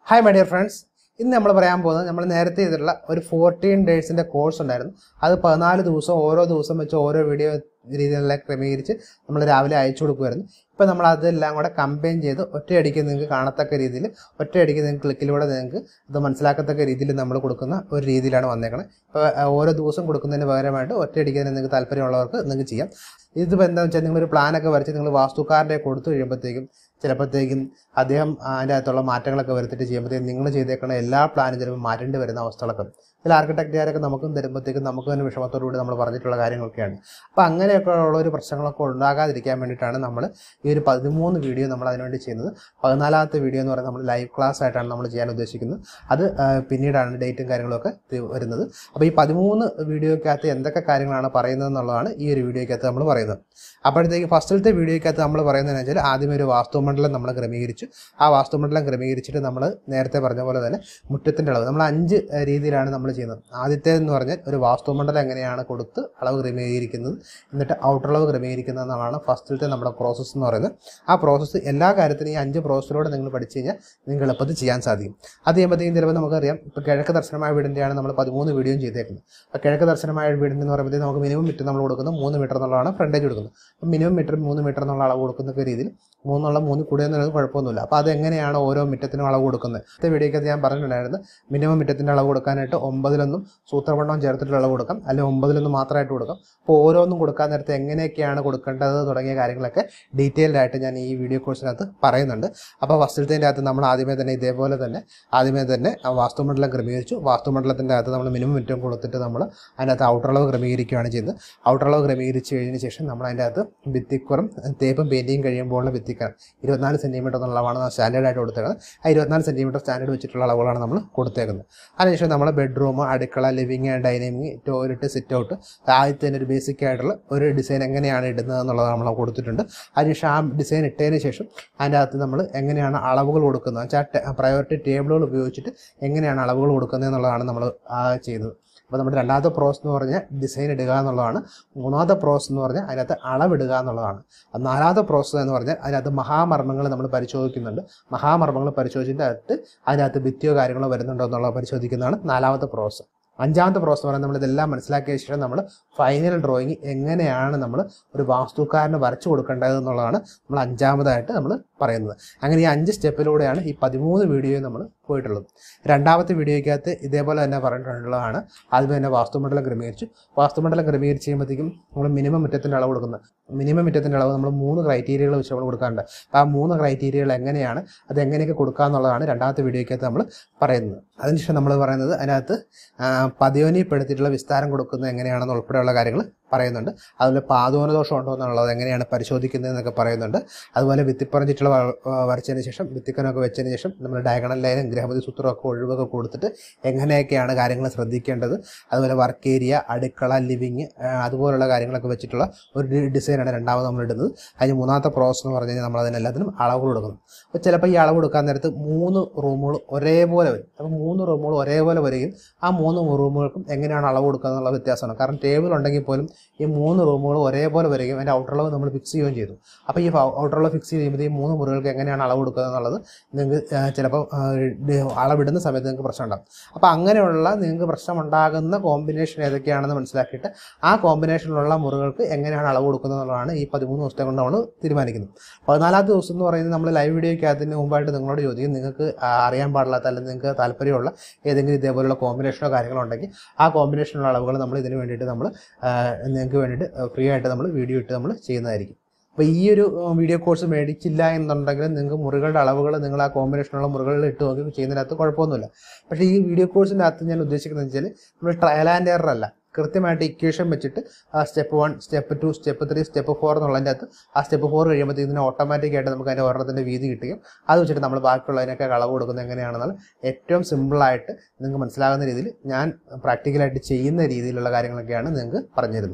hi my dear friends ഇന്ന് നമ്മൾ പറയാൻ പോകുന്നത് നമ്മൾ നേരത്തെ ചെയ്തിട്ടുള്ള ഒരു ഫോർട്ടീൻ ഡേയ്സിൻ്റെ കോഴ്സ് ഉണ്ടായിരുന്നു അത് പതിനാല് ദിവസം ഓരോ ദിവസം വെച്ച് ഓരോ വീഡിയോ രീതികളിലേക്ക് ക്രമീകരിച്ച് നമ്മൾ രാവിലെ അയച്ചു കൊടുക്കുമായിരുന്നു ഇപ്പോൾ നമ്മൾ അതെല്ലാം കൂടെ കമ്പൈൻ ചെയ്ത് ഒറ്റയടിക്ക് നിങ്ങൾക്ക് കാണത്തക്ക രീതിയിൽ ഒറ്റയടിക്ക് നിങ്ങൾക്ക് ക്ലിക്കിലൂടെ നിങ്ങൾക്ക് ഇത് മനസ്സിലാക്കത്തക്ക രീതിയിൽ നമ്മൾ കൊടുക്കുന്ന ഒരു രീതിയിലാണ് വന്നേക്കുന്നത് ഇപ്പോൾ ഓരോ ദിവസം കൊടുക്കുന്നതിന് പകരമായിട്ട് ഒറ്റയടിക്ക് തന്നെ നിങ്ങൾക്ക് താല്പര്യമുള്ളവർക്ക് നിങ്ങൾക്ക് ചെയ്യാം ഇതിപ്പോൾ എന്താണെന്ന് വെച്ചാൽ നിങ്ങളൊരു പ്ലാനൊക്കെ വരച്ച് നിങ്ങൾ വാസ്തുക്കാരൻ്റെ കൊടുത്തു കഴിയുമ്പോഴത്തേക്കും ചിലപ്പോഴത്തേക്കും അദ്ദേഹം അതിൻ്റെ അകത്തുള്ള മാറ്റങ്ങളൊക്കെ വരുത്തിയിട്ട് ചെയ്യുമ്പോഴത്തേക്കും നിങ്ങൾ ചെയ്തേക്കുന്ന എല്ലാ പ്ലാനും ചിലപ്പോൾ മാറ്റേണ്ടി വരുന്ന അവസ്ഥകളൊക്കെ ചില ആർക്കിടെക്റ്റുകാരൊക്കെ നമുക്കും തരുമ്പോഴത്തേക്കും നമുക്ക് തന്നെ വിഷമത്തോടുകൂടി നമ്മൾ പറഞ്ഞിട്ടുള്ള കാര്യങ്ങളൊക്കെയാണ് അപ്പോൾ അങ്ങനെയൊക്കെ ഉള്ള ഒരു പ്രശ്നങ്ങളൊക്കെ ഉണ്ടാകാതിരിക്കാൻ വേണ്ടിയിട്ടാണ് നമ്മൾ ഈ ഒരു പതിമൂന്ന് വീഡിയോ നമ്മൾ അതിനുവേണ്ടി ചെയ്യുന്നത് പതിനാലാമത്തെ വീഡിയോ എന്ന് പറയുന്നത് നമ്മൾ ലൈവ് ക്ലാസ് ആയിട്ടാണ് നമ്മൾ ചെയ്യാൻ ഉദ്ദേശിക്കുന്നത് അത് ആ, പിന്നീടാണ് ഡേറ്റും കാര്യങ്ങളൊക്കെ തി- വരുന്നത് അപ്പോൾ ഈ പതിമൂന്ന് വീഡിയോയ്ക്കകത്ത് എന്തൊക്കെ കാര്യങ്ങളാണ് പറയുന്നത് എന്നുള്ളതാണ് ഈ ഒരു വീഡിയോയ്ക്കകത്ത് നമ്മൾ പറയുന്നത് അപ്പോഴത്തേക്ക് ഫസ്റ്റിലത്തെ വീഡിയോയ്ക്കകത്ത് നമ്മൾ പറയുന്നതെന്ന് വെച്ചാൽ ആദ്യമേ ഒരു വാസ്തുമണ്ഡലം നമ്മൾ ക്രമീകരിച്ചു ആ വാസ്തുമണ്ഡലം ക്രമീകരിച്ചിട്ട് നമ്മൾ നേരത്തെ പറഞ്ഞ പോലെ തന്നെ മുറ്റത്തിൻ്റെ അളവ് നമ്മൾ അഞ്ച് ഏഹ്, രീതിയിലാണ് നമ്മൾ ചെയ്യുന്നത് ആദ്യത്തേതെന്ന് പറഞ്ഞാൽ ഒരു വാസ്തുമണ്ഡലം എങ്ങനെയാണ് കൊടുത്ത് അളവ് ക്രമീകരിക്കുന്നത് എന്നിട്ട് ഔട്ടർ അളവ് ക്രമീകരിക്കുന്നത് എന്നുള്ളതാണ് ഫസ്റ്റിലത്തെ നമ്മുടെ പ്രോസസ്സ് എന്ന് പറയുന്നത് ആ പ്രോസസ്സ് എല്ലാ കാര്യത്തിനും ഈ അഞ്ച് പ്രോസസ്സിലൂടെ നിങ്ങൾ പഠിച്ചു കഴിഞ്ഞാൽ നിങ്ങൾക്ക് എളുപ്പത്തിൽ ചെയ്യാൻ സാധിക്കും അത് ചെയ്യുമ്പോഴത്തേക്കും ചിലപ്പോൾ നമുക്കറിയാം ഇപ്പോൾ കിഴക്ക് ദർശനമായ വീടിൻ്റെയാണ് നമ്മൾ പതിമൂന്ന് വീഡിയോയും ചെയ്തേക്കുന്നത് അപ്പോൾ കിഴക്ക് ദർശനമായ വീടിൻ്റെ എന്ന് പറയുമ്പോഴത്തേക്ക് നമുക്ക് മിനിമം മീറ്റർ നമ്മൾ കൊടുക്കുന്നത് മൂന്ന് മീറ്റർ എന്നുള്ളതാണ് ഫ്രണ്ടേജ് കൊടുക്കുന്നത് അപ്പം മിനിമം മീറ്റർ മൂന്ന് മീറ്റർ എന്നുള്ള അളവ് കൊടുക്കുന്ന രീതിയിൽ മൂന്നുള്ള മൂന്ന് കൂടുന്നത് കുഴപ്പമൊന്നുമില്ല അപ്പോൾ അതെങ്ങനെയാണ് ഓരോ മിറ്റത്തിനും അളവ് കൊടുക്കുന്നത് അടുത്ത വീഡിയോയ്ക്കകത്ത് ഞാൻ പറഞ്ഞിട്ടുണ്ടായിരുന്നു മിനിമം മിറ്റത്തിൻ്റെ അളവ് കൊടുക്കാനായിട്ട് ഒമ്പതിലൊന്നും സൂത്രപണ്ഡം ചേർത്തിട്ടുള്ള അളവ് കൊടുക്കാം അല്ലെങ്കിൽ ഒമ്പതിലൊന്നും മാത്രമായിട്ട് കൊടുക്കാം അപ്പോൾ ഓരോന്നും കൊടുക്കാൻ നേരത്തെ എങ്ങനെയൊക്കെയാണ് കൊടുക്കേണ്ടത് തുടങ്ങിയ കാര്യങ്ങളൊക്കെ ഡീറ്റെയിൽഡ് ആയിട്ട് ഞാൻ ഈ വീഡിയോ കോഴ്സിനകത്ത് പറയുന്നുണ്ട് അപ്പോൾ ഫസ്റ്റിലത്തേൻ്റെ അകത്ത് നമ്മൾ ആദ്യമേ തന്നെ ഇതേപോലെ തന്നെ ആദ്യമേ തന്നെ ആ വാസ്തുമണ്ഡലം ക്രമീകരിച്ചു വാസ്തുമണ്ഡലത്തിൻ്റെ അകത്ത് നമ്മൾ മിനിമം മിറ്റം കൊടുത്തിട്ട് നമ്മൾ അതിനകത്ത് ഔട്ടർ അളവ് ക്രമീകരിക്കുകയാണ് ചെയ്യുന്നത് ഔട്ടർ അളവ് ക്രമീകരിച്ച് കഴിഞ്ഞതിന് ശേഷം നമ്മൾ അതിൻ്റെ അകത്ത് ഭിത്തിക്കുറം തേപ്പും പെയിൻറ്റിങ് കഴിയുമ്പോഴുള്ള ഭിത്തിക്കരം ഇരുപത്തിനാല് സെൻറ്റിമീറ്റർ എന്നുള്ള അളവാണ് സ്റ്റാൻഡേർഡ് ആയിട്ട് കൊടുത്തേക്കുന്നത് ആ ഇരുപത്തിനാല് സെൻറ്റിമീറ്റർ സ്റ്റാൻഡേർഡ് വെച്ചിട്ടുള്ള അളവുകളാണ് നമ്മൾ കൊടുത്തേക്കുന്നത് അതിനുശേഷം നമ്മൾ ബെഡ്റൂം അടുക്കള living dining toilet sit out ആദ്യത്തെ തന്നെ ഒരു ബേസിക് ആയിട്ടുള്ള ഒരു ഡിസൈൻ എങ്ങനെയാണ് ഇടുന്നത് എന്നുള്ളത് നമ്മൾ കൊടുത്തിട്ടുണ്ട് അതിനുശേഷം ആ ഡിസൈൻ ഇട്ടതിന് ശേഷം അതിൻ്റെ അകത്ത് നമ്മൾ എങ്ങനെയാണ് അളവുകൾ കൊടുക്കുന്നത് വെച്ചാൽ പ്രയോറിറ്റി ടേബിളുകൾ ഉപയോഗിച്ചിട്ട് എങ്ങനെയാണ് അളവുകൾ കൊടുക്കുന്നത് എന്നുള്ളതാണ് നമ്മൾ ചെയ്തത് അപ്പോൾ നമ്മുടെ രണ്ടാമത്തെ പ്രോസസ് എന്ന് പറഞ്ഞാൽ ഡിസൈൻ ഇടുക എന്നുള്ളതാണ് മൂന്നാമത്തെ പ്രോസസ് എന്ന് പറഞ്ഞാൽ അതിനകത്ത് അളവിടുക എന്നുള്ളതാണ് അത് നാലാമത്തെ പ്രോസസ്സ് എന്ന് പറഞ്ഞാൽ അതിനകത്ത് മഹാമർമ്മങ്ങൾ നമ്മൾ പരിശോധിക്കുന്നുണ്ട് മഹാമർമ്മങ്ങൾ പരിശോധിച്ചിട്ട് അകത്ത് അതിനകത്ത് ഭിത്തിയോ കാര്യങ്ങളോ വരുന്നുണ്ടോ എന്നുള്ളത് പരിശോധിക്കുന്നതാണ് നാലാമത്തെ പ്രോസസ്സ് അഞ്ചാമത്തെ പ്രോസസ്സ് എന്ന് പറയുന്നത് നമ്മൾ ഇതെല്ലാം മനസ്സിലാക്കിയ ശേഷം നമ്മൾ ഫൈനൽ ഡ്രോയിങ് എങ്ങനെയാണ് നമ്മൾ ഒരു വാസ്തുക്കാരന് വരച്ചു കൊടുക്കേണ്ടത് എന്നുള്ളതാണ് നമ്മൾ അഞ്ചാമതായിട്ട് നമ്മൾ പറയുന്നത് അങ്ങനെ ഈ അഞ്ച് സ്റ്റെപ്പിലൂടെയാണ് ഈ പതിമൂന്ന് വീഡിയോയും നമ്മൾ പോയിട്ടുള്ളത് രണ്ടാമത്തെ വീഡിയോയ്ക്കകത്ത് ഇതേപോലെ തന്നെ പറഞ്ഞിട്ടുള്ളതാണ് ആദ്യം തന്നെ വാസ്തുമണ്ഡലം ക്രമീകരിച്ചു വാസ്തുമണ്ഡലം ക്രമീകരിച്ച് കഴിയുമ്പോഴത്തേക്കും നമ്മൾ മിനിമം മുറ്റത്തിൻ്റെ അളവ് കൊടുക്കുന്നത് മിനിമം മുറ്റത്തിൻ്റെ അളവ് നമ്മൾ മൂന്ന് ക്രൈറ്റീരിയകൾ വെച്ച് നമ്മൾ കൊടുക്കാറുണ്ട് അപ്പോൾ ആ മൂന്ന് ക്രൈറ്റീരിയകൾ എങ്ങനെയാണ് അത് എങ്ങനെയൊക്കെ കൊടുക്കുക എന്നുള്ളതാണ് രണ്ടാമത്തെ വീഡിയോയ്ക്കകത്ത് നമ്മൾ പറയുന്നത് അതിനുശേഷം നമ്മൾ പറയുന്നത് അതിനകത്ത് പതിയോനിപ്പെടുത്തിയിട്ടുള്ള വിസ്താരം കൊടുക്കുന്നത് എങ്ങനെയാണെന്ന് ഉൾപ്പെടെയുള്ള കാര്യങ്ങൾ പറയുന്നുണ്ട് അതുപോലെ പാതോന ദോഷം ഉണ്ടോ എന്നുള്ളത് എങ്ങനെയാണ് പരിശോധിക്കുന്നത് എന്നൊക്കെ പറയുന്നുണ്ട് അതുപോലെ ഭിത്തിപ്പറഞ്ഞിട്ടുള്ള വരച്ചതിന് ശേഷം ഭിത്തിക്കനൊക്കെ വെച്ചതിന് ശേഷം നമ്മൾ ഡയഗണൽ ലൈനും ഗ്രഹപതി സൂത്രവും ഒക്കെ ഒഴിവൊക്കെ കൊടുത്തിട്ട് എങ്ങനെയൊക്കെയാണ് കാര്യങ്ങൾ ശ്രദ്ധിക്കേണ്ടത് അതുപോലെ വർക്ക് ഏരിയ അടുക്കള ലിവിങ് അതുപോലുള്ള കാര്യങ്ങളൊക്കെ വെച്ചിട്ടുള്ള ഒരു ഡിസൈനാണ് രണ്ടാമത് നമ്മൾ ഇടുന്നത് അതിന് മൂന്നാമത്തെ പ്രോസസ് എന്ന് പറഞ്ഞു കഴിഞ്ഞാൽ നമ്മൾ അതിനെല്ലാത്തിനും അളവ് കൊടുക്കുന്നു അപ്പോൾ ചിലപ്പോൾ ഈ അളവ് കൊടുക്കാൻ നേരത്ത് മൂന്ന് റൂമുകൾ ഒരേപോലെ വരും അപ്പോൾ മൂന്ന് റൂമുകൾ ഒരേപോലെ വരികയും ആ മൂന്ന് റൂമുകൾക്കും എങ്ങനെയാണ് അളവ് കൊടുക്കുക എന്നുള്ള വ്യത്യാസമാണ് കാരണം ടേബിൾ ഉണ്ടെങ്കിൽ പോലും ഈ മൂന്ന് റൂമുകൾ ഒരേപോലെ വരികയും അതിൻ്റെ ഔട്ടർ അളവ് നമ്മൾ ഫിക്സ് ചെയ്യുകയും ചെയ്തു അപ്പോൾ ഈ ഔട്ടർ അളവ് ഫിക്സ് ചെയ്യുമ്പോൾ ഈ മൂന്ന് മുറികൾക്ക് എങ്ങനെയാണ് അളവ് കൊടുക്കുക എന്നുള്ളത് നിങ്ങൾക്ക് ആ, ചിലപ്പോൾ ആ, ഡി- അളവിടുന്ന സമയത്ത് നിങ്ങൾക്ക് പ്രശ്നം ഉണ്ടാകും അപ്പോൾ അങ്ങനെയുള്ള നിങ്ങൾക്ക് പ്രശ്നമുണ്ടാകുന്ന കോമ്പിനേഷൻ ഏതൊക്കെയാണെന്ന് മനസ്സിലാക്കിയിട്ട് ആ കോമ്പിനേഷനിലുള്ള മുറികൾക്ക് എങ്ങനെയാണ് അളവ് കൊടുക്കുന്നത് എന്നുള്ളതാണ് ഈ പതിമൂന്ന് ദിവസത്തെ കൊണ്ട് നമ്മൾ തീരുമാനിക്കുന്നത് പതിനാലാമത്തെ ദിവസം എന്ന് പറയുന്നത് നമ്മൾ ലൈവ് വീഡിയോയ്ക്കകത്തിന് മുമ്പായിട്ട് നിങ്ങളോട് ചോദിക്കും നിങ്ങൾക്ക് ആ, അറിയാൻ പാടില്ലാത്ത അല്ലെങ്കിൽ നിങ്ങൾക്ക് താല്പര്യമുള്ള ഏതെങ്കിലും ഇതേപോലുള്ള കോമ്പിനേഷനോ കാര്യങ്ങളോ ഉണ്ടെങ്കിൽ ആ കോമ്പിനേഷനുള്ള അളവുകൾ നമ്മൾ ഇതിന് വേണ്ടിയിട്ട് നമ്മൾ ആ, നിങ്ങൾക്ക് വേണ്ടിയിട്ട് ഫ്രീ ആയിട്ട് നമ്മൾ വീഡിയോ ഇട്ട് നമ്മൾ ചെയ്യുന്നതായിരിക്കും അപ്പോൾ ഈ ഒരു ഉം, വീഡിയോ കോഴ്സ് മേടിച്ചില്ല എന്നുണ്ടെങ്കിൽ നിങ്ങൾക്ക് മുറികളുടെ അളവുകൾ നിങ്ങൾ ആ കോമ്പിനേഷനുള്ള മുറികളിൽ ഇട്ട് നോക്കി ചെയ്യുന്നതിനകത്ത് കുഴപ്പമൊന്നുമില്ല പക്ഷേ ഈ വീഡിയോ കോഴ്സിൻ്റെ അകത്ത് ഞാൻ ഉദ്ദേശിക്കുന്നത് വെച്ചാൽ നമ്മൾ ട്രയൽ ആൻഡ് എറർ അല്ല കൃത്യമായിട്ട് ഇക്വേഷൻ വെച്ചിട്ട് ആ step one step two step three step four എന്നുള്ളതിൻ്റെ അകത്ത് ആ സ്റ്റെപ്പ് ഫോർ കഴിയുമ്പോഴത്തേക്കും ഇതിന് ഓട്ടോമാറ്റിക് ആയിട്ട് നമുക്ക് അതിൻ്റെ ഒരെണ്ണത്തിൻ്റെ വീതി കിട്ടുകയും അത് വെച്ചിട്ട് നമ്മൾ ബാക്കിയുള്ളതിനൊക്കെ അളവ് കൊടുക്കുന്നത് എങ്ങനെയാണെന്നാൽ ഏറ്റവും സിമ്പിളായിട്ട് നിങ്ങൾക്ക് മനസ്സിലാകുന്ന രീതിയിൽ ഞാൻ പ്രാക്ടിക്കലായിട്ട് ചെയ്യുന്ന രീതിയിലുള്ള കാര്യങ്ങളൊക്കെയാണ് നിങ്ങൾക്ക് പറഞ്ഞിരുന്നത്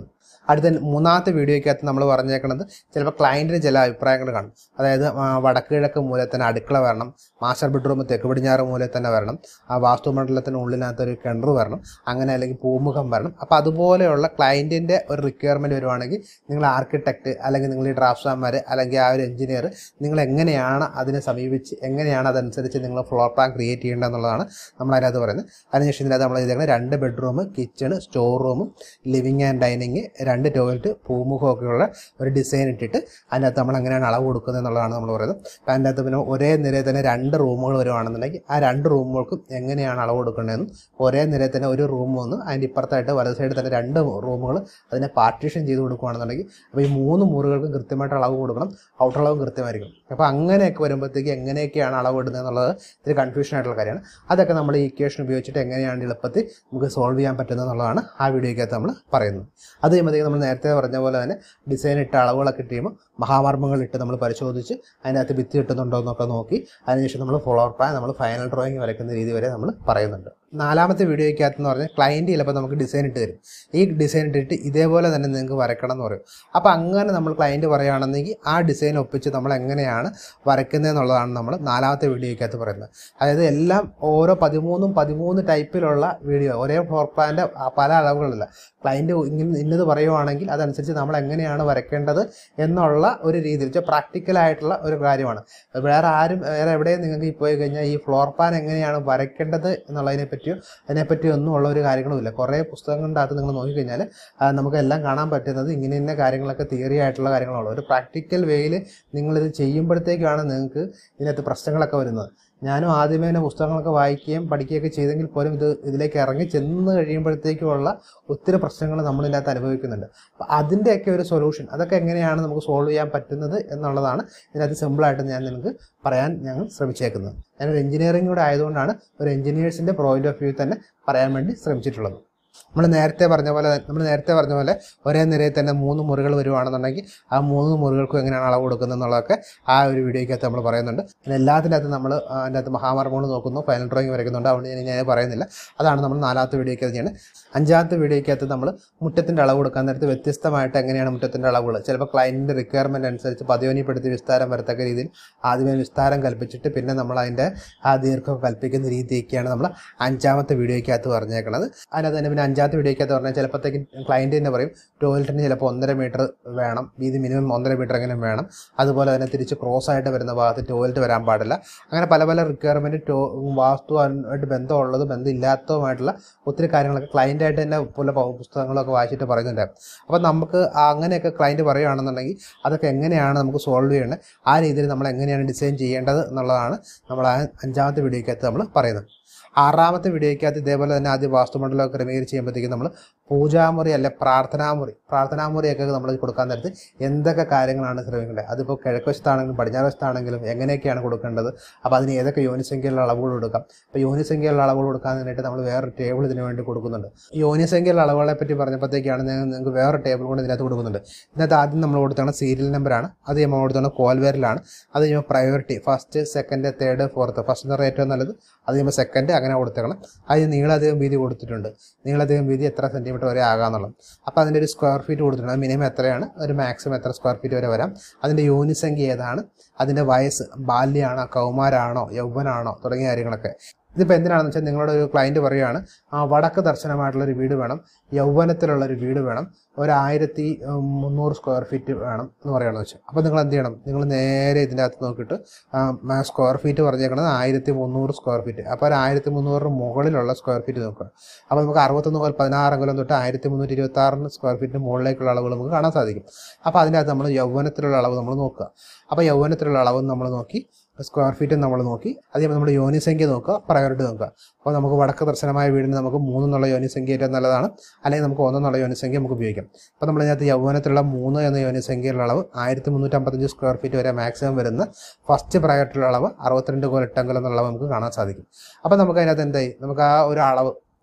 അടുത്ത മൂന്നാമത്തെ വീഡിയോയ്ക്കകത്ത് നമ്മൾ പറഞ്ഞേക്കുന്നത് ചിലപ്പോൾ ക്ലയൻറ്റിന് ചില അഭിപ്രായങ്ങൾ കാണും അതായത് ആ, വടക്ക് കിഴക്ക് മൂലയിൽ തന്നെ അടുക്കള വരണം മാസ്റ്റർ ബെഡ്റൂം തെക്ക് പടിഞ്ഞാറ് മൂലയിൽ തന്നെ വരണം ആ വാസ്തുമണ്ഡലത്തിന് ഉള്ളിനകത്ത് ഒരു കിണർ വരണം അങ്ങനെ അല്ലെങ്കിൽ പൂമുഖം വരണം അപ്പോൾ അതുപോലെയുള്ള ക്ലയൻറ്റിൻ്റെ ഒരു റിക്വയർമെൻറ്റ് വരുവാണെങ്കിൽ നിങ്ങൾ ആർക്കിടെക്ട് അല്ലെങ്കിൽ നിങ്ങൾ ഈ ഡ്രാഫ്റ്റ്സ്മാൻമാർ അല്ലെങ്കിൽ ആ ഒരു എഞ്ചിനീയർ നിങ്ങൾ എങ്ങനെയാണ് അതിനെ സമീപിച്ച് എങ്ങനെയാണ് അതനുസരിച്ച് നിങ്ങൾ ഫ്ലോർ പ്ലാൻ ക്രിയേറ്റ് ചെയ്യേണ്ടത് എന്നുള്ളതാണ് നമ്മൾ അതിനകത്ത് പറയുന്നത് അതിനുശേഷം ഇതിനകത്ത് നമ്മൾ ചെയ്തേക്കുന്നത് രണ്ട് ബെഡ്റൂം കിച്ചൺ സ്റ്റോർ റൂമും ലിവിങ് ആൻഡ് ഡൈനിങ് രണ്ട് ടോയ്ലറ്റ് പൂമുഖം ഒക്കെയുള്ള ഒരു ഡിസൈൻ ഇട്ടിട്ട് അതിനകത്ത് നമ്മൾ എങ്ങനെയാണ് അളവ് കൊടുക്കുന്നത് എന്നുള്ളതാണ് നമ്മൾ പറയുന്നത് അപ്പം അതിൻ്റെ അകത്ത് പിന്നെ ഒരേ നിരയിൽ തന്നെ രണ്ട് റൂമുകൾ വരുവാണെന്നുണ്ടെങ്കിൽ ആ രണ്ട് റൂമുകൾക്കും എങ്ങനെയാണ് അളവ് കൊടുക്കേണ്ടതെന്നും ഒരേ നിരയിൽ തന്നെ ഒരു റൂം വന്ന് അതിൻ്റെ ഇപ്പുറത്തായിട്ട് വലത് സൈഡിൽ തന്നെ രണ്ട് റൂമുകൾ അതിനെ പാർട്ടീഷൻ ചെയ്ത് കൊടുക്കുകയാണെന്നുണ്ടെങ്കിൽ അപ്പോൾ ഈ മൂന്ന് മുറികൾക്കും കൃത്യമായിട്ട് അളവ് കൊടുക്കണം ഔട്ടർ അളവും കൃത്യമായിരിക്കും അപ്പോൾ അങ്ങനെയൊക്കെ വരുമ്പോഴത്തേക്ക് എങ്ങനെയൊക്കെയാണ് അളവ് ഇടുന്നത് എന്നുള്ളത് ഇത്തിരി കൺഫ്യൂഷൻ ആയിട്ടുള്ള കാര്യമാണ് അതൊക്കെ നമ്മൾ ഈ ഇക്വേഷൻ ഉപയോഗിച്ചിട്ട് എങ്ങനെയാണ് എളുപ്പത്തിൽ നമുക്ക് സോൾവ് ചെയ്യാൻ പറ്റുന്നത് എന്നുള്ളതാണ് ആ വീഡിയോയ്ക്കകത്ത് നമ്മൾ പറയുന്നത് അത് കഴിയുമ്പോഴത്തേക്ക് നമ്മൾ നേരത്തെ പറഞ്ഞ പോലെ തന്നെ ഡിസൈൻ ഇട്ട അളവുകളൊക്കെ ഇട്ട് കഴിയുമ്പോൾ മഹാമർമ്മങ്ങൾ ഇട്ട് നമ്മൾ പരിശോധിച്ച് അതിനകത്ത് ഭിത്തി കിട്ടുന്നുണ്ടോ എന്നൊക്കെ നോക്കി അതിനുശേഷം നമ്മൾ ഫ്ലോർ പ്ലാൻ നമ്മൾ ഫൈനൽ ഡ്രോയിങ് വരയ്ക്കുന്ന രീതി വരെ നമ്മൾ പറയുന്നുണ്ട് നാലാമത്തെ വീഡിയോയ്ക്കകത്ത് എന്ന് പറഞ്ഞാൽ ക്ലയൻറ്റ് ചിലപ്പോൾ നമുക്ക് ഡിസൈൻ ഇട്ട് തരും ഈ ഡിസൈൻ ഇട്ടിട്ട് ഇതേപോലെ തന്നെ നിങ്ങൾക്ക് വരയ്ക്കണം എന്ന് പറയും അപ്പോൾ അങ്ങനെ നമ്മൾ ക്ലയൻറ്റ് പറയുകയാണെന്നെങ്കിൽ ആ ഡിസൈൻ ഒപ്പിച്ച് നമ്മൾ എങ്ങനെയാണ് വരയ്ക്കുന്നത് എന്നുള്ളതാണ് നമ്മൾ നാലാമത്തെ വീഡിയോയ്ക്കകത്ത് പറയുന്നത് അതായത് എല്ലാം ഓരോ പതിമൂന്നും പതിമൂന്ന് ടൈപ്പിലുള്ള വീഡിയോ ഒരേ ഫ്ലോർ പ്ലാൻ്റെ പല അളവുകളില്ല ക്ലയൻറ്റ് ഇങ്ങനെ ഇന്നത് പറയുവാണെങ്കിൽ അതനുസരിച്ച് നമ്മൾ എങ്ങനെയാണ് വരയ്ക്കേണ്ടത് എന്നുള്ള ഒരു രീതിയിൽ വെച്ചാൽ പ്രാക്ടിക്കൽ ആയിട്ടുള്ള ഒരു കാര്യമാണ് വേറെ ആരും വേറെ എവിടെയും നിങ്ങൾക്ക് ഈ പോയി കഴിഞ്ഞാൽ ഈ ഫ്ലോർ പ്ലാൻ എങ്ങനെയാണ് വരയ്ക്കേണ്ടത് എന്നുള്ളതിനെ പറ്റിയോ അതിനെപ്പറ്റിയോ ഒന്നും ഉള്ള ഒരു കാര്യങ്ങളുമില്ല കുറേ പുസ്തകങ്ങളുടെ അകത്ത് നിങ്ങൾ നോക്കിക്കഴിഞ്ഞാൽ ആ, നമുക്ക് എല്ലാം കാണാൻ പറ്റുന്നത് ഇങ്ങനെ ഇന്ന കാര്യങ്ങളൊക്കെ തിയറി ആയിട്ടുള്ള കാര്യങ്ങളുള്ളൂ ഒരു പ്രാക്ടിക്കൽ വേയിൽ നിങ്ങളിത് ചെയ്യുമ്പോഴത്തേക്കാണ് നിങ്ങൾക്ക് ഇതിനകത്ത് പ്രശ്നങ്ങളൊക്കെ വരുന്നത് ഞാനും ആദ്യമേ തന്നെ പുസ്തകങ്ങളൊക്കെ വായിക്കുകയും പഠിക്കുകയൊക്കെ ചെയ്തെങ്കിൽ പോലും ഇത് ഇതിലേക്ക് ഇറങ്ങി ചെന്ന് കഴിയുമ്പോഴത്തേക്കുമുള്ള ഒത്തിരി പ്രശ്നങ്ങൾ നമ്മളിതിനകത്ത് അനുഭവിക്കുന്നുണ്ട് അപ്പോൾ അതിൻ്റെയൊക്കെ ഒരു സൊല്യൂഷൻ അതൊക്കെ എങ്ങനെയാണ് നമുക്ക് സോൾവ് ചെയ്യാൻ പറ്റുന്നത് എന്നുള്ളതാണ് ഇതിനകത്ത് സിമ്പിളായിട്ട് ഞാൻ നിങ്ങൾക്ക് പറയാൻ ഞങ്ങൾ ശ്രമിച്ചേക്കുന്നത് ഞാനൊരു എഞ്ചിനീയറിംഗ് കൂടെ ആയതുകൊണ്ടാണ് ഒരു എഞ്ചിനീയേഴ്സിൻ്റെ പോയിന്റ് ഓഫ് വ്യൂ തന്നെ പറയാൻ വേണ്ടി ശ്രമിച്ചിട്ടുള്ളത് നമ്മൾ നേരത്തെ പറഞ്ഞ പോലെ നമ്മൾ നേരത്തെ പറഞ്ഞ പോലെ ഒരേ നിരയിൽ തന്നെ മൂന്ന് മുറികൾ വരുവാണെന്നുണ്ടെങ്കിൽ ആ മൂന്ന് മുറികൾക്കും എങ്ങനെയാണ് അളവ് കൊടുക്കുന്നത് എന്നുള്ളതൊക്കെ ആ ഒരു വീഡിയോയ്ക്കകത്ത് നമ്മൾ പറയുന്നുണ്ട് പിന്നെ എല്ലാത്തിനകത്ത് നമ്മൾ അതിൻ്റെ അകത്ത് മഹാമർമ്മങ്ങൾ നോക്കുന്നു ഫൈനൽ ഡ്രോയിങ് വരയ്ക്കുന്നുണ്ട് അതുകൊണ്ട് ഞാൻ ഞാൻ പറയുന്നില്ല അതാണ് നമ്മൾ നാലാമത്തെ വീഡിയോയ്ക്കകത്ത് ചെയ്യുന്നത് അഞ്ചാമത്തെ വീഡിയോയ്ക്കകത്ത് നമ്മൾ മുറ്റത്തിൻ്റെ അളവ് കൊടുക്കാൻ നേരത്ത് വ്യത്യസ്തമായിട്ട് എങ്ങനെയാണ് മുറ്റത്തിൻ്റെ അളവുകൾ ചിലപ്പോൾ ക്ലയൻറ്റിൻ്റെ റിക്വയർമെൻറ്റ് അനുസരിച്ച് പതിവനിപ്പെടുത്തി വിസ്താരം വരത്തക്ക രീതിയിൽ ആദ്യമേ വിസ്താരം കൽപ്പിച്ചിട്ട് പിന്നെ നമ്മൾ അതിൻ്റെ ആ ദീർഘം കൽപ്പിക്കുന്ന രീതിയൊക്കെയാണ് നമ്മൾ അഞ്ചാമത്തെ വീഡിയോയ്ക്കകത്ത് പറഞ്ഞേക്കുന്നത് അതിനകത്ത് തന്നെ പിന്നെ അഞ്ചാമത്തെ വീഡിയോയ്ക്കകത്ത് പറഞ്ഞാൽ ചിലപ്പോഴത്തേക്കും ക്ലയൻറ്റ് തന്നെ പറയും ടോയ്ലറ്റിന് ചിലപ്പോൾ ഒന്നര മീറ്റർ വേണം വീതി മിനിമം ഒന്നര മീറ്റർ എങ്ങനെ വേണം അതുപോലെ തന്നെ തിരിച്ച് ക്രോസ് ആയിട്ട് വരുന്ന ഭാഗത്ത് ടോയ്ലറ്റ് വരാൻ പാടില്ല അങ്ങനെ പല പല റിക്വയർമെൻറ്റ് ടോ വാസ്തുവായിട്ട് ബന്ധമുള്ളതും ബന്ധമില്ലാത്തതുമായിട്ടുള്ള ഒത്തിരി കാര്യങ്ങളൊക്കെ ക്ലയൻ്റായിട്ട് തന്നെ പല പ- പുസ്തകങ്ങളൊക്കെ വായിച്ചിട്ട് പറയുന്നുണ്ടായിരുന്നു അപ്പോൾ നമുക്ക് ആ അങ്ങനെയൊക്കെ ക്ലയൻറ്റ് പറയുകയാണെന്നുണ്ടെങ്കിൽ അതൊക്കെ എങ്ങനെയാണ് നമുക്ക് സോൾവ് ചെയ്യേണ്ടത് ആ രീതിയിൽ നമ്മൾ എങ്ങനെയാണ് ഡിസൈൻ ചെയ്യേണ്ടത് എന്നുള്ളതാണ് നമ്മൾ ആ അഞ്ചാമത്തെ വീഡിയോയ്ക്കകത്ത് നമ്മൾ പറയുന്നത് ആറാമത്തെ വീഡിയോയ്ക്കകത്ത് ഇതേപോലെ തന്നെ ആദ്യം വാസ്തുമണ്ഡലമൊക്കെ ക്രമീകരിച്ച് ചെയ്യുമ്പോഴത്തേക്കും നമ്മൾ പൂജാമുറി അല്ലെ പ്രാർത്ഥനാമുറി പ്രാർത്ഥനാമുറിയൊക്കെ നമ്മൾ കൊടുക്കാൻ നേരത്ത് എന്തൊക്കെ കാര്യങ്ങളാണ് ശ്രമിക്കേണ്ടത് അതിപ്പോൾ കിഴക്കുവശത്താണെങ്കിലും പടിഞ്ഞാറ് വശത്താണെങ്കിലും എങ്ങനെയൊക്കെയാണ് കൊടുക്കേണ്ടത് അപ്പോൾ അതിന് ഏതൊക്കെ യോനിസംഖ്യയുള്ള അളവുകൾ കൊടുക്കാം അപ്പോൾ യോനിസംഖ്യയുള്ള അളവുകൾ കൊടുക്കാനായിട്ട് നമ്മൾ വേറെ ടേബിൾ ഇതിന് വേണ്ടി കൊടുക്കുന്നുണ്ട് യോനിസംഖ്യയുള്ള അളവുകളെ പറ്റി പറഞ്ഞപ്പോഴത്തേക്കാണ് ഞാൻ നിങ്ങൾക്ക് വേറെ ടേബിൾ കൊണ്ട് ഇതിനകത്ത് കൊടുക്കുന്നുണ്ട് ഇതിനകത്ത് ആദ്യം നമ്മൾ കൊടുത്താണ് സീരിയൽ നമ്പറാണ് അത് നമ്മൾ കൊടുത്താണ് കോൽവേരിലാണ് അത് കഴിയുമ്പോൾ priority first second third fourth first എന്ന് പറഞ്ഞാൽ ഏറ്റവും നല്ലത് അത് കഴിയുമ്പോൾ സെക്കൻഡ് അങ്ങനെ കൊടുത്തേക്കണം അതിന് നീളധികം വീതി കൊടുത്തിട്ടുണ്ട് നീളധികം വീതി എത്ര സെൻറ്റിമീറ്റർ വരെ ആകാമെന്നുള്ളത് അപ്പോൾ അതിൻ്റെ ഒരു സ്ക്വയർ ഫീറ്റ് കൊടുത്തിട്ടുണ്ട് അത് മിനിമം എത്രയാണ് ഒരു മാക്സിമം എത്ര സ്ക്വയർ ഫീറ്റ് വരെ വരാം അതിൻ്റെ യൂണിസംഖ്യ ഏതാണ് അതിൻ്റെ വയസ്സ് ബാല്യമാണോ കൗമാരാണോ യൗവനാണോ തുടങ്ങിയ കാര്യങ്ങളൊക്കെ ഇതിപ്പോൾ എന്തിനാണെന്ന് വെച്ചാൽ നിങ്ങളുടെ ഒരു ക്ലയൻറ്റ് പറയുകയാണ് ആ വടക്ക് ദർശനമായിട്ടുള്ള ഒരു വീട് വേണം യൗവനത്തിലുള്ള ഒരു വീട് വേണം ഒരു ആയിരത്തി ഉം, മുന്നൂറ് സ്ക്വയർ ഫീറ്റ് വേണം എന്ന് പറയുകയാണെന്ന് വെച്ചാൽ അപ്പോൾ നിങ്ങൾ എന്ത് ചെയ്യണം നിങ്ങൾ നേരെ ഇതിൻ്റെ അകത്ത് നോക്കിയിട്ട് ആ, സ്ക്വയർ ഫീറ്റ് പറഞ്ഞേക്കണത് ആയിരത്തി മുന്നൂറ് സ്ക്വയർ ഫീറ്റ് അപ്പോൾ ഒരു ആയിരത്തി മുന്നൂറിന് മുകളിലുള്ള സ്ക്വയർ ഫീറ്റ് നോക്കുക അപ്പോൾ നമുക്ക് അറുപത്തൊന്ന് മുതൽ പതിനാറ് അംഗലം തൊട്ട് ആയിരത്തി മുന്നൂറ്റി ഇരുപത്തി ആറിന് സ്ക്വയർ ഫീറ്റിന് മുകളിലേക്കുള്ള അളവുകൾ നമുക്ക് കാണാൻ സാധിക്കും അപ്പോൾ അതിൻ്റെ അകത്ത് നമ്മൾ യൗവനത്തിലുള്ള അളവ് നമ്മൾ നോക്കുക അപ്പോൾ യൗവനത്തിലുള്ള അളവ് നമ്മൾ നോക്കി സ്ക്വയർ ഫീറ്റ് നമ്മൾ നോക്കി അതേ നമ്മൾ യോനിസംഖ്യ നോക്കുക പ്രയോറിറ്റി നോക്കുക അപ്പോൾ നമുക്ക് വടക്ക് ദർശനമായ വീടിന് നമുക്ക് മൂന്നെന്നുള്ള യോനിസംഖ്യ ഏറ്റവും നല്ലതാണ് അല്ലെങ്കിൽ നമുക്ക് ഒന്നെന്നുള്ള യോനിസംഖ്യ നമുക്ക് ഉപയോഗിക്കാം അപ്പോൾ നമ്മൾ ഇതിനകത്ത് യൗവനത്തിലുള്ള മൂന്ന് എന്ന യോനിസംഖ്യയുള്ള അളവ് ആയിരത്തി മുന്നൂറ്റമ്പത്തഞ്ച് സ്ക്വയർ ഫീറ്റ് വരെ മാക്സിമം വരുന്ന ഫസ്റ്റ് പ്രയോറിറ്റിയുള്ള അളവ് അറുപത്തിരണ്ട് കോൽ എട്ടങ്കൽ എന്നുള്ള അളവ് നമുക്ക് കാണാൻ സാധിക്കും അപ്പോൾ നമുക്ക് അതിനകത്ത് എന്തായി നമുക്ക് ആ ഒരു അളവ്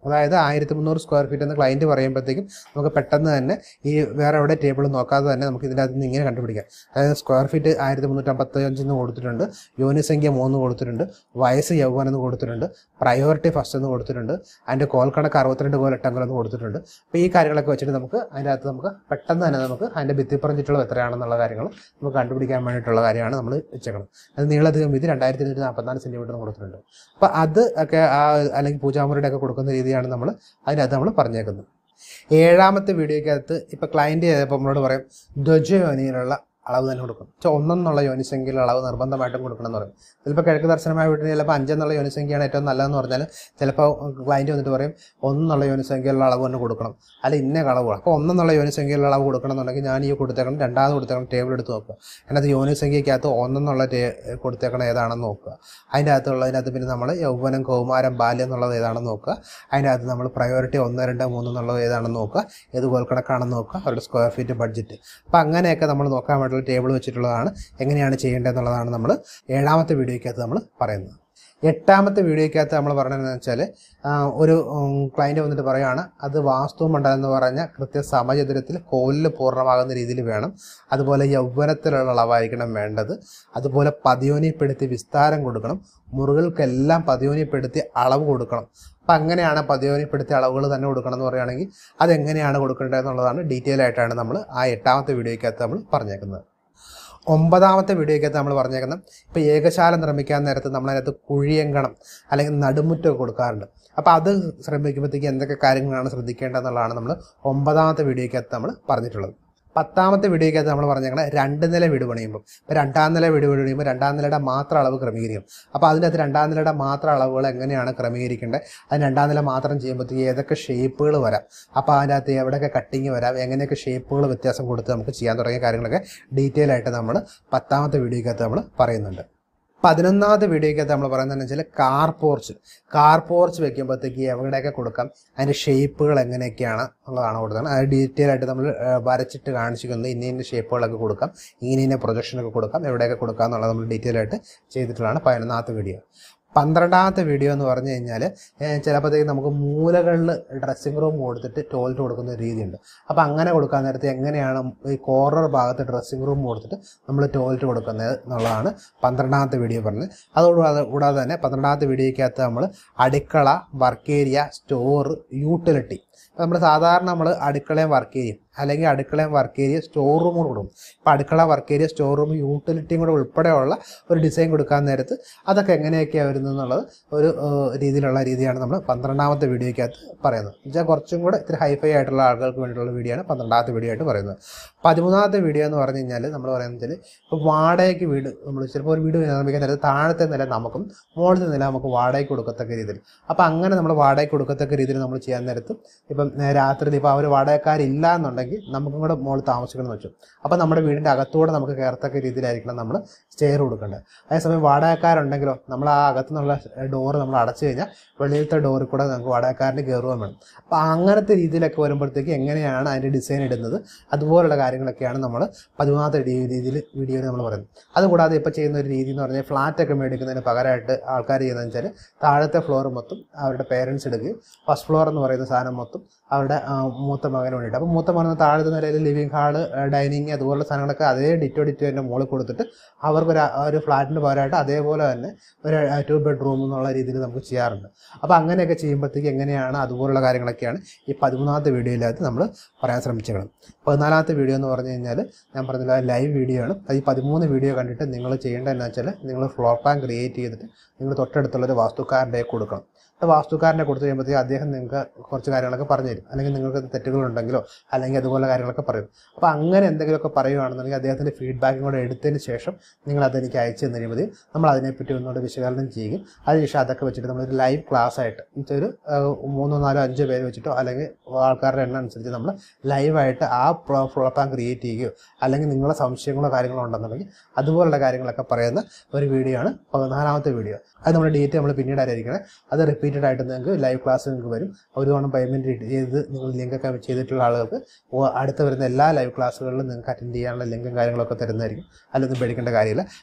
അതായത് ആയിരത്തി മുന്നൂറ് സ്ക്വയർ ഫീറ്റ് എന്ന് ക്ലയൻറ്റ് പറയുമ്പോഴത്തേക്കും നമുക്ക് പെട്ടെന്ന് തന്നെ ഈ വേറെ എവിടെ ടേബിൾ നോക്കാതെ തന്നെ നമുക്ക് ഇതിൻ്റെ അകത്ത് നിന്ന് ഇങ്ങനെ കണ്ടുപിടിക്കാം അതായത് സ്ക്വയർ ഫീറ്റ് ആയിരത്തി മുന്നൂറ്റമ്പത്തി അഞ്ചെന്ന് കൊടുത്തിട്ടുണ്ട് യോനിസംഖ്യ മൂന്ന് കൊടുത്തിട്ടുണ്ട് വയസ്സ് യൗവനം എന്ന് കൊടുത്തിട്ടുണ്ട് പ്രയോറിറ്റി ഫസ്റ്റ് എന്ന് കൊടുത്തിട്ടുണ്ട് അതിൻ്റെ കോൽ കണക്ക് അറുപത്തിരണ്ട് കോൽ എട്ടംകലം എന്ന് കൊടുത്തിട്ടുണ്ട് അപ്പോൾ ഈ കാര്യങ്ങളൊക്കെ വെച്ചിട്ട് നമുക്ക് അതിൻ്റെ അകത്ത് നമുക്ക് പെട്ടെന്ന് തന്നെ നമുക്ക് അതിൻ്റെ ഭിത്തിപ്പുറം ചുറ്റളവ് എത്രയാണെന്നുള്ള കാര്യങ്ങൾ നമുക്ക് കണ്ടുപിടിക്കാൻ വേണ്ടിയിട്ടുള്ള കാര്യമാണ് നമ്മൾ വെച്ചേക്കണം അത് നീളധികം ഇത് രണ്ടായിരത്തി ഇരുന്നൂറ്റി നാൽപ്പത്തിനാല് സെൻറ്റിമീറ്റർ കൊടുത്തിട്ടുണ്ട് അപ്പോൾ അത് ഒക്കെ ആ അല്ലെങ്കിൽ പൂജാമുറിയുടെ ഒക്കെ കൊടുക്കുന്ന രീതിയാണ് നമ്മൾ അതിനകത്ത് നമ്മൾ പറഞ്ഞേക്കുന്നത് ഏഴാമത്തെ വീഡിയോയ്ക്കകത്ത് ഇപ്പോൾ ക്ലയൻറ്റ് ചെയ്തപ്പോൾ നമ്മളോട് പറയും ധ്വജയോനിയിലുള്ള അളവ് തന്നെ കൊടുക്കണം വെച്ചാൽ ഒന്നെന്നുള്ള യോനിസംഖ്യയിലുള്ള അളവ് നിർബന്ധമായിട്ടും കൊടുക്കണം എന്ന് പറയും ചിലപ്പോൾ കിഴക്ക് ദർശനമായ വീട്ടിൽ ചിലപ്പോൾ അഞ്ചെന്നുള്ള യോനിസംഖ്യയാണ് ഏറ്റവും നല്ലതെന്ന് പറഞ്ഞാൽ ചിലപ്പോൾ ക്ലയൻറ്റ് വന്നിട്ട് പറയും ഒന്നെന്നുള്ള യോനിസംഖ്യയിലുള്ള അളവ് തന്നെ കൊടുക്കണം അല്ല ഇന്ന അളവ് അപ്പോൾ ഒന്നെന്നുള്ള യോനിസംഖ്യയിലുള്ള അളവ് കൊടുക്കണം എന്നുണ്ടെങ്കിൽ ഞാൻ ഈ കൊടുത്തേക്കണം രണ്ടാമത് കൊടുത്തേക്കണം ടേബിൾ എടുത്ത് നോക്കുക അതിനകത്ത് യോനിസംഖ്യക്കകത്ത് ഒന്നെന്നുള്ള ടേ കൊടുത്തേക്കണം ഏതാണെന്ന് നോക്കുക അതിൻ്റെ അകത്തുള്ളതിനകത്ത് പിന്നെ നമ്മൾ യൗവനം കൗമാരം ബാല്യം എന്നുള്ളത് ഏതാണെന്ന് നോക്കുക അതിൻ്റെ അകത്ത് നമ്മൾ പ്രയോറിറ്റി ഒന്ന് രണ്ട് മൂന്ന് എന്നുള്ളത് ഏതാണെന്ന് നോക്കുക ഏത് കോൽക്കണക്കാണെന്ന് നോക്കുക അവരുടെ സ്ക്വയർ ഫീറ്റ് ബഡ്ജറ്റ് അപ്പോൾ അങ്ങനെയൊക്കെ നമ്മൾ നോക്കാൻ വേണ്ടിയുള്ള ടേബിൾ വെച്ചിട്ടുള്ളതാണ് എങ്ങനെയാണ് ചെയ്യേണ്ടതെന്നുള്ളതാണ് നമ്മൾ ഏഴാമത്തെ വീഡിയോയ്ക്കകത്ത് നമ്മൾ പറയുന്നത് എട്ടാമത്തെ വീഡിയോയ്ക്കകത്ത് നമ്മൾ പറയണതെന്ന് വെച്ചാൽ ഒരു ക്ലയൻറ്റ് വന്നിട്ട് പറയുകയാണ് അത് വാസ്തു മണ്ഡലം എന്ന് പറഞ്ഞ കൃത്യ സമചതുരത്തിൽ കോലിൽ പൂർണ്ണമാകുന്ന രീതിയിൽ വേണം അതുപോലെ യൗവനത്തിലുള്ള അളവായിരിക്കണം വേണ്ടത് അതുപോലെ പതിയോനിപ്പെടുത്തി വിസ്താരം കൊടുക്കണം മുറികൾക്കെല്ലാം പതിയോനിപ്പെടുത്തി അളവ് കൊടുക്കണം അപ്പം അങ്ങനെയാണ് പതിയോനിപ്പെടുത്തിയ അളവുകൾ തന്നെ കൊടുക്കണം എന്ന് പറയുകയാണെങ്കിൽ അതെങ്ങനെയാണ് കൊടുക്കേണ്ടത് എന്നുള്ളതാണ് ഡീറ്റെയിൽ ആയിട്ടാണ് നമ്മൾ ആ എട്ടാമത്തെ വീഡിയോയ്ക്കകത്ത് നമ്മൾ പറഞ്ഞേക്കുന്നത് ഒമ്പതാമത്തെ വീഡിയോയ്ക്കകത്ത് നമ്മൾ പറഞ്ഞേക്കുന്നത് ഇപ്പോൾ ഏകശാല നിർമ്മിക്കാൻ നേരത്ത് നമ്മളതിനകത്ത് കുഴിയങ്കണം അല്ലെങ്കിൽ നടുമുറ്റം കൊടുക്കാറുണ്ട് അപ്പോൾ അത് ശ്രമിക്കുമ്പോഴത്തേക്ക് എന്തൊക്കെ കാര്യങ്ങളാണ് ശ്രദ്ധിക്കേണ്ടതെന്നുള്ളതാണ് നമ്മൾ ഒമ്പതാമത്തെ വീഡിയോയ്ക്കകത്ത് നമ്മൾ പറഞ്ഞിട്ടുള്ളത് പത്താമത്തെ വീഡിയോയ്ക്കകത്ത് നമ്മൾ പറഞ്ഞേക്കണത് രണ്ട് നില വീട് പണിയുമ്പോൾ ഇപ്പോൾ രണ്ടാം നില വീട് പണിയുമ്പോൾ രണ്ടാം നിലയുടെ മാത്രം അളവ് ക്രമീകരിക്കും അപ്പോൾ അതിനകത്ത് രണ്ടാം നിലയുടെ മാത്രം അളവുകൾ എങ്ങനെയാണ് ക്രമീകരിക്കേണ്ടത് അത് രണ്ടാം നില മാത്രം ചെയ്യുമ്പോഴത്തേക്ക് ഏതൊക്കെ ഷേപ്പുകൾ വരാം അപ്പോൾ അതിനകത്ത് എവിടെയൊക്കെ കട്ടിങ് വരാം എങ്ങനെയൊക്കെ ഷേപ്പുകൾ വ്യത്യാസം കൊടുത്ത് നമുക്ക് ചെയ്യാൻ തുടങ്ങിയ കാര്യങ്ങളൊക്കെ ഡീറ്റെയിൽ ആയിട്ട് നമ്മൾ പത്താമത്തെ വീഡിയോയ്ക്കകത്ത് നമ്മൾ പറയുന്നുണ്ട് പതിനൊന്നാമത്തെ വീഡിയോയ്ക്കകത്ത് നമ്മൾ പറയുന്നതെന്ന് വെച്ചാൽ കാർ പോർച്ച് കാർ പോർച്ച് വെക്കുമ്പോഴത്തേക്ക് എവിടെയൊക്കെ കൊടുക്കാം അതിൻ്റെ ഷേപ്പുകൾ എങ്ങനെയൊക്കെയാണ് എന്നുള്ളതാണ് കൊടുക്കുന്നത് അത് ഡീറ്റെയിൽ ആയിട്ട് നമ്മൾ വരച്ചിട്ട് കാണിച്ചിരിക്കുന്നത് ഇന്ന ഇന്ന ഷേപ്പുകളൊക്കെ കൊടുക്കാം ഇങ്ങനെ ഇന്ന പ്രൊജക്ഷനൊക്കെ കൊടുക്കാം എവിടെയൊക്കെ കൊടുക്കാം എന്നുള്ളത് നമ്മൾ ഡീറ്റെയിൽ ആയിട്ട് ചെയ്തിട്ടുള്ളതാണ് പതിനൊന്നാമത്തെ വീഡിയോ പന്ത്രണ്ടാമത്തെ വീഡിയോ എന്ന് പറഞ്ഞു കഴിഞ്ഞാൽ ചിലപ്പോഴത്തേക്ക് നമുക്ക് മൂലകളിൽ ഡ്രസ്സിംഗ് റൂം കൊടുത്തിട്ട് ടോയ്ലറ്റ് കൊടുക്കുന്ന ഒരു രീതിയുണ്ട് അപ്പോൾ അങ്ങനെ കൊടുക്കാൻ നേരത്തെ എങ്ങനെയാണ് ഈ കോർണർ ഭാഗത്ത് ഡ്രസ്സിംഗ് റൂം കൊടുത്തിട്ട് നമ്മൾ ടോയ്ലറ്റ് കൊടുക്കുന്നത് എന്നുള്ളതാണ് പന്ത്രണ്ടാമത്തെ വീഡിയോ പറഞ്ഞത് അതോടുകൂടാതെ കൂടാതെ തന്നെ പന്ത്രണ്ടാമത്തെ വീഡിയോയ്ക്കകത്ത് നമ്മൾ അടുക്കള വർക്ക് ഏരിയ സ്റ്റോർ യൂട്ടിലിറ്റി അപ്പോൾ നമ്മൾ സാധാരണ നമ്മൾ അടുക്കളയും വർക്ക് ഏരിയയും അല്ലെങ്കിൽ അടുക്കളയും വർക്ക് ഏരിയ സ്റ്റോർ റൂം കൂടെ കൊടുക്കും ഇപ്പോൾ അടുക്കള വർക്ക് ഏരിയ സ്റ്റോർ റൂം യൂട്ടിലിറ്റിയും കൂടെ ഉൾപ്പെടെയുള്ള ഒരു ഡിസൈൻ കൊടുക്കാൻ നേരത്ത് അതൊക്കെ എങ്ങനെയൊക്കെയാണ് വരുന്നത് എന്നുള്ളത് ഒരു ഏഹ്, രീതിയിലുള്ള രീതിയാണ് നമ്മൾ പന്ത്രണ്ടാമത്തെ വീഡിയോയ്ക്കകത്ത് പറയുന്നത് എന്നുവെച്ചാൽ കുറച്ചും കൂടെ ഇത്തിരി ഹൈഫൈ ആയിട്ടുള്ള ആളുകൾക്ക് വേണ്ടിയിട്ടുള്ള വീഡിയോ ആണ് പന്ത്രണ്ടാമത്തെ വീഡിയോ ആയിട്ട് പറയുന്നത് പതിമൂന്നാമത്തെ വീഡിയോ എന്ന് പറഞ്ഞു കഴിഞ്ഞാൽ നമ്മൾ പറയുന്നത് വെച്ചാൽ ഇപ്പോൾ വാടകയ്ക്ക് വീട് നമ്മൾ ചിലപ്പോൾ ഒരു വീട് നിർമ്മിക്കാൻ നേരത്ത് താഴത്തെ നില നമുക്കും മുകളിലത്തെ നില നമുക്ക് വാടകയ്ക്ക് കൊടുക്കത്തക്ക രീതിയിൽ അപ്പോൾ അങ്ങനെ നമ്മൾ വാടകയ്ക്ക് കൊടുക്കത്തക്ക രീതിയിൽ നമ്മൾ ചെയ്യാൻ നേരത്ത് ഇപ്പം ഏഹ്, രാത്രി ഇപ്പോൾ അവർ വാടകക്കാരില്ല എന്നുണ്ടെങ്കിൽ നമുക്കും കൂടെ മുകളിൽ താമസിക്കണം എന്ന് വെച്ചു അപ്പോൾ നമ്മുടെ വീടിൻ്റെ അകത്തൂടെ നമുക്ക് കയറത്തക്ക രീതിയിലായിരിക്കണം നമ്മൾ സ്റ്റെയർ കൊടുക്കേണ്ടത് അതേസമയം വാടകക്കാരുണ്ടെങ്കിലോ നമ്മൾ ആ അകത്തു നിന്നുള്ള ഡോറ് നമ്മൾ അടച്ചു കഴിഞ്ഞാൽ വെളിയിലത്തെ ഡോറിൽ കൂടെ നമുക്ക് വാടകക്കാരന് കയറുവാൻ വേണം അപ്പോൾ അങ്ങനത്തെ രീതിയിലൊക്കെ വരുമ്പോഴത്തേക്ക് എങ്ങനെയാണ് അതിൻ്റെ ഡിസൈൻ ഇടുന്നത് അതുപോലുള്ള കാര്യങ്ങളൊക്കെയാണ് നമ്മൾ പതിമൂന്നാമത്തെ രീ- രീതിയിൽ വീഡിയോയിൽ നമ്മൾ പറയുന്നത് അതുകൂടാതെ ഇപ്പോൾ ചെയ്യുന്ന ഒരു രീതി എന്ന് പറഞ്ഞാൽ ഫ്ലാറ്റൊക്കെ മേടിക്കുന്നതിന് പകരമായിട്ട് ആൾക്കാർ ചെയ്യുന്നതെന്ന് വെച്ചാൽ താഴത്തെ ഫ്ലോർ മൊത്തം അവരുടെ പേരൻസ് എടുക്കുകയും ഫസ്റ്റ് ഫ്ലോർ എന്ന് പറയുന്ന സാധനം മൊത്തം അവരുടെ ആ, മൂത്ത മകന് വേണ്ടിയിട്ട് അപ്പോൾ മൂത്ത മകൻ താഴത്തെ നിലയിൽ ലിവിങ് ഹാള് ഡൈനിങ് അതുപോലുള്ള സാധനങ്ങളൊക്കെ അതേ ഡിറ്റോ ഡിറ്റോ എൻ്റെ മുകളിൽ കൊടുത്തിട്ട് അവർക്ക് ഒരു ഒരു ഫ്ലാറ്റിന് പകരമായിട്ട് അതേപോലെ തന്നെ ഒരു ടു ബെഡ്റൂം എന്നുള്ള രീതിയിൽ നമുക്ക് ചെയ്യാറുണ്ട് അപ്പോൾ അങ്ങനെയൊക്കെ ചെയ്യുമ്പോഴത്തേക്ക് എങ്ങനെയാണ് അതുപോലുള്ള കാര്യങ്ങളൊക്കെയാണ് ഈ പതിമൂന്നാമത്തെ വീഡിയോയിനകത്ത് നമ്മൾ പറയാൻ ശ്രമിച്ചേക്കണം പതിനാലാമത്തെ വീഡിയോ എന്ന് പറഞ്ഞു കഴിഞ്ഞാൽ ഞാൻ പറഞ്ഞില്ല ലൈവ് വീഡിയോ ആണ് അത് ഈ പതിമൂന്ന് വീഡിയോ കണ്ടിട്ട് നിങ്ങൾ ചെയ്യേണ്ടത് എന്താ വെച്ചാൽ നിങ്ങൾ ഫ്ലോർ പ്ലാൻ ക്രിയേറ്റ് ചെയ്തിട്ട് നിങ്ങൾ തൊട്ടടുത്തുള്ള ഒരു വാസ്തുക്കാരൻ്റെ കൊടുക്കണം അപ്പോൾ വാസ്തുക്കാരനെ കൊടുത്തു കഴിയുമ്പോഴത്തേക്ക് അദ്ദേഹം നിങ്ങൾക്ക് കുറച്ച് കാര്യങ്ങളൊക്കെ പറഞ്ഞു തരും അല്ലെങ്കിൽ നിങ്ങൾക്ക് തെറ്റുകളുണ്ടെങ്കിലോ അല്ലെങ്കിൽ അതുപോലെ കാര്യങ്ങളൊക്കെ പറയും അപ്പോൾ അങ്ങനെ എന്തെങ്കിലുമൊക്കെ പറയുകയാണെന്നുണ്ടെങ്കിൽ അദ്ദേഹത്തിൻ്റെ ഫീഡ്ബാക്കും കൂടെ എടുത്തതിന് ശേഷം നിങ്ങൾ അതെനിക്ക് അയച്ചു തന്നു കഴിയുമ്പോൾ നമ്മൾ അതിനെപ്പറ്റി ഒന്നുകൂടെ വിശകലനം ചെയ്യും അതിനുശേഷം അതൊക്കെ വെച്ചിട്ട് നമ്മളൊരു ലൈവ് ക്ലാസ് ആയിട്ട് എന്നുവെച്ചാൽ ഒരു ആ, മൂന്നോ നാലോ അഞ്ചോ പേര് വെച്ചിട്ടോ അല്ലെങ്കിൽ ആൾക്കാരുടെ എണ്ണം അനുസരിച്ച് നമ്മൾ ലൈവായിട്ട് ആ ഫ്ലോർ പ്ലാൻ ക്രിയേറ്റ് ചെയ്യുകയോ അല്ലെങ്കിൽ നിങ്ങളെ സംശയങ്ങളോ കാര്യങ്ങളോ ഉണ്ടെന്നുണ്ടെങ്കിൽ അതുപോലുള്ള കാര്യങ്ങളൊക്കെ പറയുന്ന ഒരു വീഡിയോ ആണ് പതിനാലാമത്തെ വീഡിയോ അത് നമ്മുടെ ഡേറ്റ് നമ്മൾ പിന്നീട് ആയിരിക്കണം അത് റിപ്പീറ്റഡ് ആയിട്ട് നിങ്ങൾക്ക് ലൈവ് ക്ലാസ് നിങ്ങൾക്ക് വരും ഒരു തവണ പേയ്മെൻറ്റ് ചെയ്ത് നിങ്ങൾ ലിങ്കൊക്കെ ചെയ്തിട്ടുള്ള ആളുകൾക്ക് ഓ- അടുത്ത് വരുന്ന എല്ലാ ലൈവ് ക്ലാസ്സുകളിലും നിങ്ങൾക്ക് അറ്റൻഡ് ചെയ്യാനുള്ള ലിങ്കും കാര്യങ്ങളൊക്കെ തരുന്നതായിരിക്കും അതിലൊന്നും പേടിക്കേണ്ട കാര്യമില്ല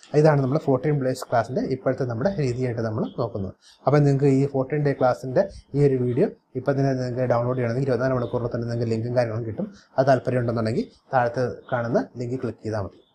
ഇതാണ് നമ്മൾ ഫോർട്ടീൻ ഡേയ്സ് ക്ലാസ്സിൻ്റെ ഇപ്പോഴത്തെ നമ്മുടെ രീതിയായിട്ട് നമ്മൾ നോക്കുന്നത് അപ്പോൾ നിങ്ങൾക്ക് ഈ ഫോർട്ടീൻ ഡേ ക്ലാസ്സിൻ്റെ ഈ ഒരു വീഡിയോ ഇപ്പം തന്നെ നിങ്ങൾക്ക് ഡൗൺലോഡ് ചെയ്യണമെങ്കിൽ ഇരുപത്തിനാല് മണിക്കൂറിൽ തന്നെ നിങ്ങൾക്ക് ലിങ്കും കാര്യങ്ങളും കിട്ടും അത് താല്പര്യം ഉണ്ടെന്നുണ്ടെങ്കിൽ താഴത്ത് കാണുന്ന ലിങ്ക് ക്ലിക്ക് ചെയ്താൽ മതി